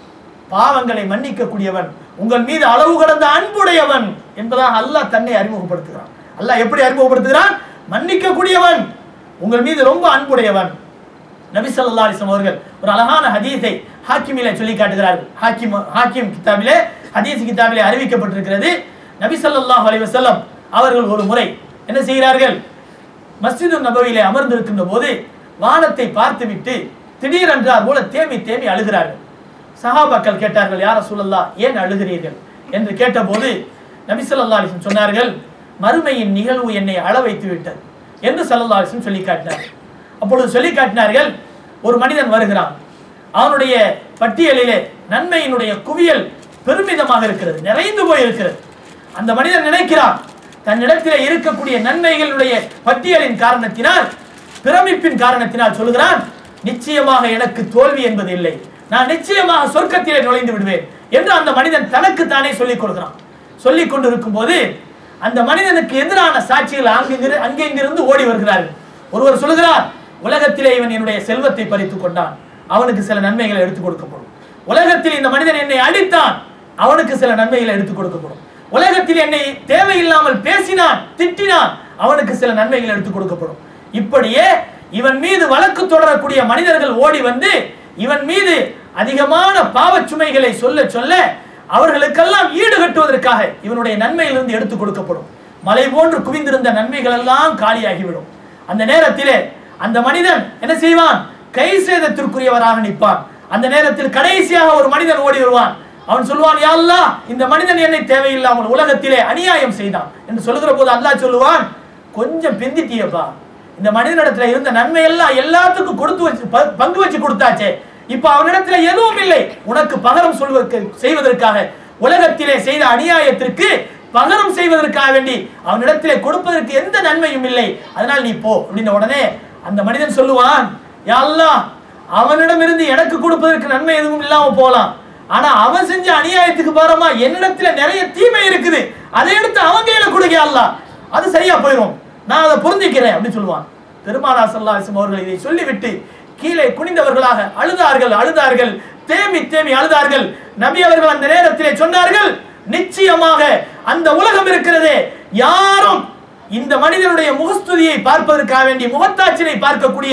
பாவங்களை மன்னிக்க கூடியவன் உங்கள் மீது அளவு கடந்த அன்புடையவன் என்பதாக அல்லாஹ் தன்னை அறிமுகப்படுத்துகிறான் அல்லாஹ் எப்படி அறிமுகப்படுத்துகிறான் மன்னிக்க கூடியவன் உங்கள் மீது ரொம்ப அன்புடையவன் நபி ஸல்லல்லாஹு அலைஹி வஸல்லம் அவர்கள் ஒரு அழகான ஹதீஸை ஹாக்கிமிலே சொல்லி காட்டுகிறார்கள் ஹாக்கிம் ஹாக்கிம் கிதாபிலே ஹதீஸ் கிதாபிலே அறிவிக்கப்பட்டிருக்கிறது நபி ஸல்லல்லாஹு அலைஹி வஸல்லம் அவர்கள் ஒரு முறை என்ன செய்கிறார்கள் மஸ்ஜிது நபவியிலே அமர்ந்திருக்கின்ற போது வானத்தை பார்த்துவிட்டு திடீரென்றார் போல தேம்பி தேம்பி அழுகிறார்கள் சஹாபாக்கள் கேட்டார்கள் யார சூழல்லா ஏன் அழுகிறீர்கள் என்று கேட்டபோது நபி ஸல்லல்லாஹு அலைஹி வஸல்லம் சொன்னார்கள் மறுமையின் நிகழ்வு என்னை அழ வைத்து விட்டது என்று ஸல்லல்லாஹு அலைஹி வஸல்லம் சொல்லி காட்டினார் அப்பொழுது சொல்லி காட்டினார்கள் ஒரு மனிதன் வருகிறான் அவனுடைய பட்டியலிலே நன்மையினுடைய குவியல் பெருமிதமாக இருக்கிறது நிறைந்து போய் இருக்கிறது அந்த மனிதன் நினைக்கிறான் தன்னிடத்திலே இருக்கக்கூடிய நன்மைகளுடைய பட்டியலின் காரணத்தினால் பிரமிப்பின் காரணத்தினால் சொல்கிறான் நிச்சயமாக எனக்கு தோல்வி என்பது இல்லை நான் நிச்சயமாக சொர்க்கத்திலே நுழைந்து விடுவேன் என்று அந்த மனிதன் தனக்கு தானே சொல்லிக் கொடுக்கிறான் சொல்லிக் கொண்டிருக்கும் போது அந்த மனிதனுக்கு எதிரான சாட்சிகள் அங்கிருந்து அங்கிருந்து ஓடி வருகிறார்கள் ஒருவர் சொல்கிறார் உலகத்திலே இவன் என்னுடைய செல்வத்தை பறித்துக் கொண்டான் அவனுக்கு சில நன்மைகள் எடுத்துக் கொடுக்கப்படும் உலகத்தில் இந்த மனிதன் என்னை அடித்தான் அவனுக்கு சில நன்மைகள் எடுத்துக் கொடுக்கப்படும் உலகத்தில் என்னை தேவையில்லாமல் பேசினான் திட்டினான் அவனுக்கு சில நன்மைகள் எடுத்துக் கொடுக்கப்படும் இப்படியே இவன் மீது வழக்கு தொடரக்கூடிய மனிதர்கள் ஓடி வந்து இவன் மீது அதிகமான பாவச் சுமைகளை சொல்ல சொல்ல அவர்களுக்கெல்லாம் ஈடு கட்டுவதற்காக இவனுடைய நன்மையிலிருந்து எடுத்துக் கொடுக்கப்படும் மலை போன்று குவிந்திருந்த நன்மைகள் எல்லாம் காலியாகிவிடும் அந்த நேரத்திலே அந்த மனிதன் என்ன செய்வான் கை சேதத்திற்குரியவராக நிற்பான் அந்த நேரத்தில் கடைசியாக ஒரு மனிதன் ஓடி வருவான் அவன் சொல்லுவான் யா அல்லாஹ் இந்த மனிதன் என்னை தேவையில்லாமல் உலகத்திலே அநியாயம் செய்தான் என்று சொல்லுகிற போது அல்லாஹ் சொல்லுவான் கொஞ்சம் பிந்திட்டியப்பா இந்த மனிதனிடத்துல இருந்த நன்மை எல்லாம் எல்லாத்துக்கும் கொடுத்து வச்சு ப- பங்கு வச்சு கொடுத்தாச்சே இப்ப அவனிடத்துல எதுவும் இல்லை உனக்கு பகரம் சொல்வதற்கு செய்வதற்காக உலகத்திலே செய்த அநியாயத்திற்கு பகரம் செய்வதற்காக வேண்டி அவனிடத்திலே கொடுப்பதற்கு எந்த நன்மையும் இல்லை அதனால் நீ போ அப்படின்ன உடனே அந்த மனிதன் சொல்லுவான் யா அல்லாஹ் அவனிடமிருந்து எனக்கு கொடுப்பதற்கு நன்மை எதுவும் இல்லாம போலாம் ஆனா அவன் செஞ்ச அநியாயத்துக்கு பாரமா என்னிடத்துல நிறைய தீமை இருக்குது அதை எடுத்து அவன் கையில கொடுக்க அல்லாஹ் அது சரியா போயிடும் நான் அதை பொருந்திக்கிறேன் அப்படின்னு சொல்லுவான் பெருமானா சல்லா அவர்கள் இதை சொல்லிவிட்டு கீழே குனிந்தவர்களாக அழுதார்கள் அழுதார்கள் தேம்பி தேம்பி அழுதார்கள் நபி அவர்கள் அந்த நேரத்திலே சொன்னார்கள் நிச்சயமாக அந்த உலகம் இருக்கிறதே யாரும் இந்த மனிதனுடைய முகஸ்துதியை பார்ப்பதற்காக வேண்டி முகத்தாட்சினை பார்க்கக்கூடிய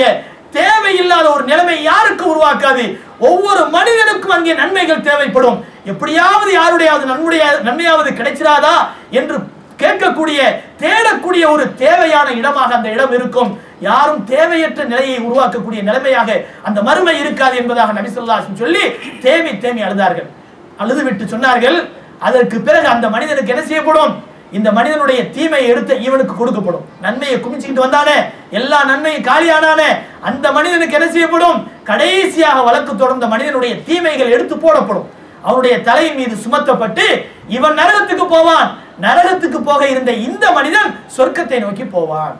தேவையில்லாத ஒரு நிலைமை யாருக்கு உருவாக்காது ஒவ்வொரு மனிதனுக்கும் அங்கே நன்மைகள் தேவைப்படும் எப்படியாவது யாருடையாவது நன்மைய நன்மையாவது கிடைச்சிராதா என்று கேட்கக்கூடிய தேடக்கூடிய ஒரு தேவையான இடமாக அந்த இடம் இருக்கும் யாரும் தேவையற்ற நிலையை உருவாக்கக்கூடிய நிலைமையாக அந்த மறுமை இருக்காது என்பதாக நபிசல்லாசன் சொல்லி தேவி தேமி அழுதார்கள் அழுது விட்டு சொன்னார்கள் அதற்கு பிறகு அந்த மனிதனுக்கு என்ன செய்யப்படும் இந்த மனிதனுடைய தீமையை எடுத்து இவனுக்கு கொடுக்கப்படும் நன்மையை குமிச்சுக்கிட்டு வந்தானே எல்லா நன்மையும் காலியானானே அந்த மனிதனுக்கு என்ன செய்யப்படும் கடைசியாக வழக்கு தொடர்ந்த மனிதனுடைய தீமைகள் எடுத்து போடப்படும் அவனுடைய தலை மீது சுமத்தப்பட்டு இவன் நரகத்துக்கு போவான் நரகத்துக்கு போக இருந்த இந்த மனிதன் சொர்க்கத்தை நோக்கி போவான்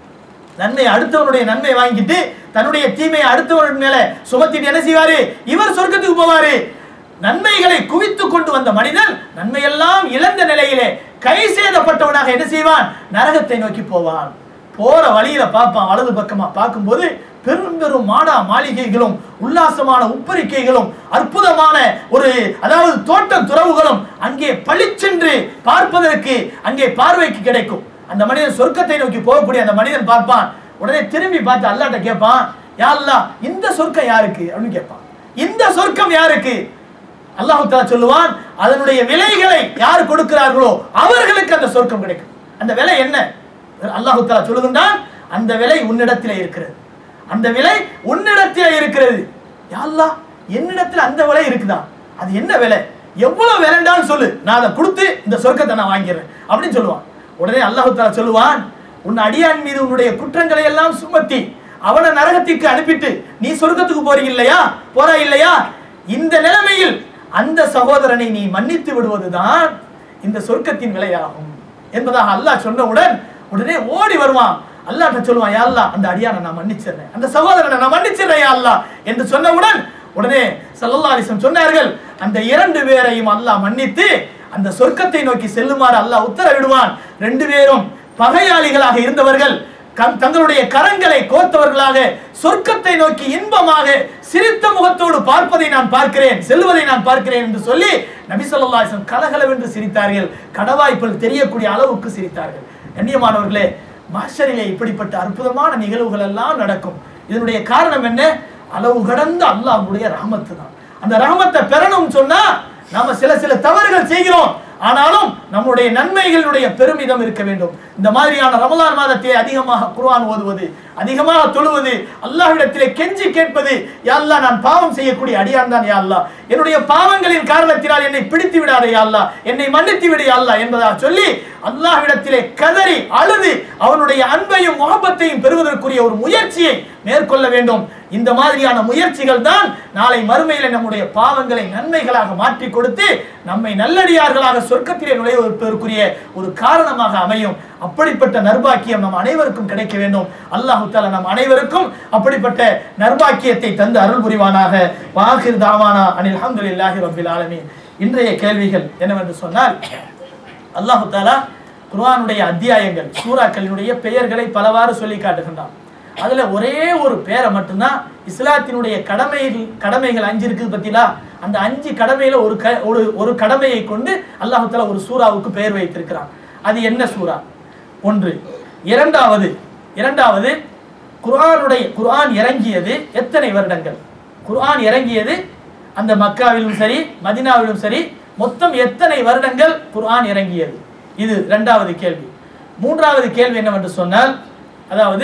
நன்மை அடுத்தவனுடைய நன்மை வாங்கிட்டு தன்னுடைய தீமையை அடுத்தவன் மேல சுமத்திட்டு என்ன செய்வாரு இவர் சொர்க்கத்துக்கு போவாரு நன்மைகளை குவித்து கொண்டு வந்த மனிதன் நன்மையெல்லாம் இழந்த நிலையிலே கை சேதப்பட்டவனாக என்ன செய்வான் நரகத்தை நோக்கி போவான் போற வழியில பார்ப்பான் வலது பக்கமா பார்க்கும்போது பெரும் பெரும் மாடா மாளிகைகளும் உல்லாசமான உப்பரிக்கைகளும் அற்புதமான ஒரு அதாவது தோட்டம் துறவுகளும் அங்கே பளிச்சென்று பார்ப்பதற்கு அங்கே பார்வைக்கு கிடைக்கும் அந்த மனிதன் சொர்க்கத்தை நோக்கி போகக்கூடிய அந்த மனிதன் பார்ப்பான் உடனே திரும்பி பார்த்து அல்லாட்ட கேட்பான் யா அல்லாஹ் இந்த சொர்க்கம் யாருக்கு அப்படின்னு கேட்பான் இந்த சொர்க்கம் யாருக்கு அல்லாஹ் தஆலா சொல்லுவான் அதனுடைய விலைகளை யார் கொடுக்கிறார்களோ அவர்களுக்கு அந்த சொர்க்கம் கிடைக்கும் அந்த விலை என்ன அல்லாஹ் தஆலா சொல்லுகின்றான் அந்த விலை உன்னிடத்திலே இருக்கிறது அந்த விலை உன்னிடத்திலே இருக்கிறது யா அல்லாஹ் என்னிடத்தில் அந்த விலை இருக்குதா அது என்ன விலை எவ்வளவு விலைண்டான்னு சொல்லு நான் அதை கொடுத்து இந்த சொர்க்கத்தை நான் வாங்கிடுறேன் அப்படின்னு சொல்லுவான் உடனே அல்லாஹ் தஆலா சொல்லுவான் உன் அடியான் மீது உன்னுடைய குற்றங்களை எல்லாம் சுமத்தி அவனை நரகத்திற்கு அனுப்பிட்டு நீ சொர்க்கத்துக்கு போறீங்க இல்லையா போறா இல்லையா இந்த நிலைமையில் அந்த சகோதரனை நீ மன்னித்து விடுவதுதான் இந்த சொர்க்கத்தின் விலையாகும் என்பதாக அல்லாஹ் சொன்னவுடன் உடனே ஓடி வருவான் அல்லாஹ்ட்ட சொல்லுவான் யா அல்லாஹ் அந்த அடியானை நான் மன்னிச்சிடுறேன் அந்த சகோதரனை நான் மன்னிச்சிடுறேன் யா அல்லாஹ் என்று சொன்னவுடன் உடனே ஸல்லல்லாஹு அலைஹி வஸல்லம் சொன்னார்கள் அந்த இரண்டு பேரையும் அல்லாஹ் மன்னித்து அந்த சொர்க்கத்தை நோக்கி செல்லுமாறு அல்லாஹ் உத்தரவிடுவான் ரெண்டு பேரும் பகையாளிகளாக இருந்தவர்கள் கம்- தங்களுடைய கரங்களை கோர்த்தவர்களாக சொர்க்கத்தை நோக்கி இன்பமாக சிரித்த முகத்தோடு பார்ப்பதை நான் பார்க்கிறேன் செல்வதை நான் பார்க்கிறேன் என்று சொல்லி நபி ஸல்லல்லாஹு அலைஹி வஸல்லம் கலகலவென்று சிரித்தார்கள் கடவாய்ப்பில் தெரியக்கூடிய அளவுக்கு சிரித்தார்கள் கண்ணியமானவர்களே மஹ்ஷரிலே இப்படிப்பட்ட அற்புதமான நிகழ்வுகள் எல்லாம் நடக்கும் இதனுடைய காரணம் என்ன அளவு கடந்த அல்லாஹ்வுடைய ரஹமத்து தான் அந்த ரஹமத்தை பெறணும் சொன்னா நாம சில சில தவறுகள் செய்கிறோம் ஆனாலும் நம்முடைய நன்மைகளுடைய பெருமிதம் இருக்க வேண்டும் இந்த மாதிரியான ரமலான் மாதத்தை அதிகமாக குர்ஆன் ஓதுவது அதிகமாக தொழுவது அல்லாஹ்விடத்திலே கெஞ்சி கேட்பது யா அல்லாஹ் நான் பாவம் செய்யக்கூடிய அடியான் தான் யா அல்லாஹ் என்னுடைய பாவங்களின் காரணத்தினால் என்னை பிடித்து விடாதே யா அல்லாஹ் என்னை மன்னித்து விடு யா அல்லாஹ் என்பதாக சொல்லி அல்லாஹ்விடத்திலே கதறி அழுது அவனுடைய அன்பையும் முகப்பத்தையும் பெறுவதற்குரிய ஒரு முயற்சியை மேற்கொள்ள வேண்டும் இந்த மாதிரியான முயற்சிகள் தான் நாளை மறுமையில நம்முடைய பாவங்களை நன்மைகளாக மாற்றி கொடுத்து நம்மை நல்லடியார்களாக சொர்க்கத்திலே நுழைவதற்குரிய ஒரு காரணமாக அமையும் அப்படிப்பட்ட நர்பாக்கியம் நம் அனைவருக்கும் கிடைக்க வேண்டும் அல்லாஹு தாலா நம் அனைவருக்கும் அப்படிப்பட்ட நர்பாக்கியத்தை தந்து அருள் புரிவானாக வாஹிர் தாவானா அனில் அல்ஹம்துலில்லாஹி ரப்பில் ஆலமீன் இன்றைய கேள்விகள் என்னவென்று சொன்னால் அல்லாஹு தாலா குர்ஆனுடைய அத்தியாயங்கள் சூறாக்களினுடைய பெயர்களை பலவாறு சொல்லி காட்டுகின்றான் அதுல ஒரே ஒரு பேரை மட்டும்தான் இஸ்லாத்தினுடைய கடமைகள் கடமைகள் அஞ்சு இருக்குது பத்திலா அந்த அஞ்சு கடமையில ஒரு க ஒரு ஒரு கடமையை கொண்டு அல்லாஹு தாலா ஒரு சூறாவுக்கு பெயர் வைத்திருக்கிறான் அது என்ன சூறா ஒன்று இரண்டாவது இரண்டாவது குர்ஆனுடைய குர்ஆன் இறங்கியது எத்தனை வருடங்கள் குர்ஆன் இறங்கியது அந்த மக்காவிலும் சரி மதினாவிலும் சரி மொத்தம் எத்தனை வருடங்கள் குர்ஆன் இறங்கியது இது இரண்டாவது கேள்வி மூன்றாவது கேள்வி என்னவென்று சொன்னால் அதாவது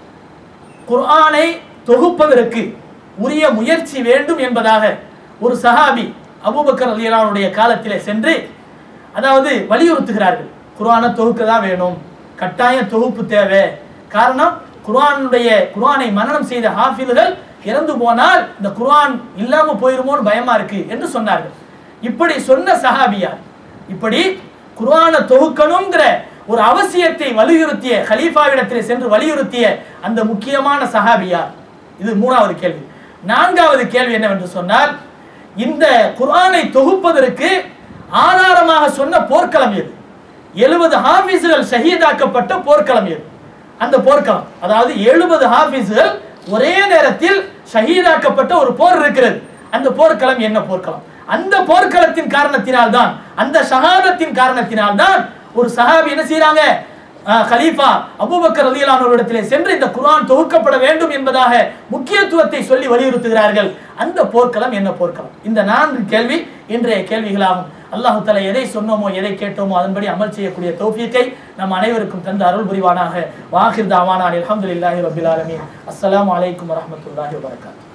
குர்ஆனை தொகுப்பதற்கு உரிய முயற்சி வேண்டும் என்பதாக ஒரு சஹாபி அபூபக்கர் அலியலானுடைய காலத்திலே சென்று அதாவது வலியுறுத்துகிறார்கள் குர்ஆனை தொகுக்க தான் வேணும் கட்டாய தொகுப்பு தேவை காரணம் குர்ஆனுடைய குர்ஆனை மனனம் செய்த ஹாஃபில்கள் இறந்து போனால் இந்த குர்ஆன் இல்லாம போயிருமோன்னு பயமா இருக்கு என்று சொன்னார்கள் இப்படி சொன்ன சஹாபியார் இப்படி குர்ஆனை தொகுக்கணுங்கிற ஒரு அவசியத்தை வலியுறுத்திய ஹலீஃபாவிடத்திலே சென்று வலியுறுத்திய அந்த முக்கியமான சஹாபியார் இது மூணாவது கேள்வி நான்காவது கேள்வி என்னவென்று சொன்னால் இந்த குர்ஆனை தொகுப்பதற்கு ஆதாரமாக சொன்ன போர்க்களம் எது எழுபது ஹாஃபிஸ்கள் ஷஹீதாக்கப்பட்ட போர்க்களம் எது அந்த போர்க்களம் அதாவது எழுபது ஹாஃபிஸ்கள் ஒரே நேரத்தில் ஷஹீதாக்கப்பட்ட ஒரு போர் இருக்கிறது அந்த போர்க்களம் என்ன போர்க்களம் அந்த போர்க்களத்தின் காரணத்தினால் தான் அந்த ஷஹாதத்தின் காரணத்தினால் தான் ஒரு சஹாபி என்ன செய்றாங்க ஆஹ், கலீஃபா அபூபக்கர் ரலியல்லாஹுவிடத்திலே சென்று இந்த குர்ஆன் தொகுக்கப்பட வேண்டும் என்பதாக முக்கியத்துவத்தை சொல்லி வலியுறுத்துகிறார்கள் அந்த போர்க்களம் என்ன போர்க்களம் இந்த நான்கு கேள்வி இன்றைய கேள்விகளாகும் அல்லாஹு தஆலா எதை சொன்னோமோ எதை கேட்டோமோ அதன்படி அமல் செய்யக்கூடிய தௌஃபீக்கை நம் அனைவருக்கும் தந்த அருள் புரிவானாக வாஹிர் தாவானா அல்ஹம்துலில்லாஹி ரப்பில் ஆலமீன் அஸ்ஸலாமு அலைக்கும் வரஹ்மத்துல்லாஹி வபரகாத்துஹு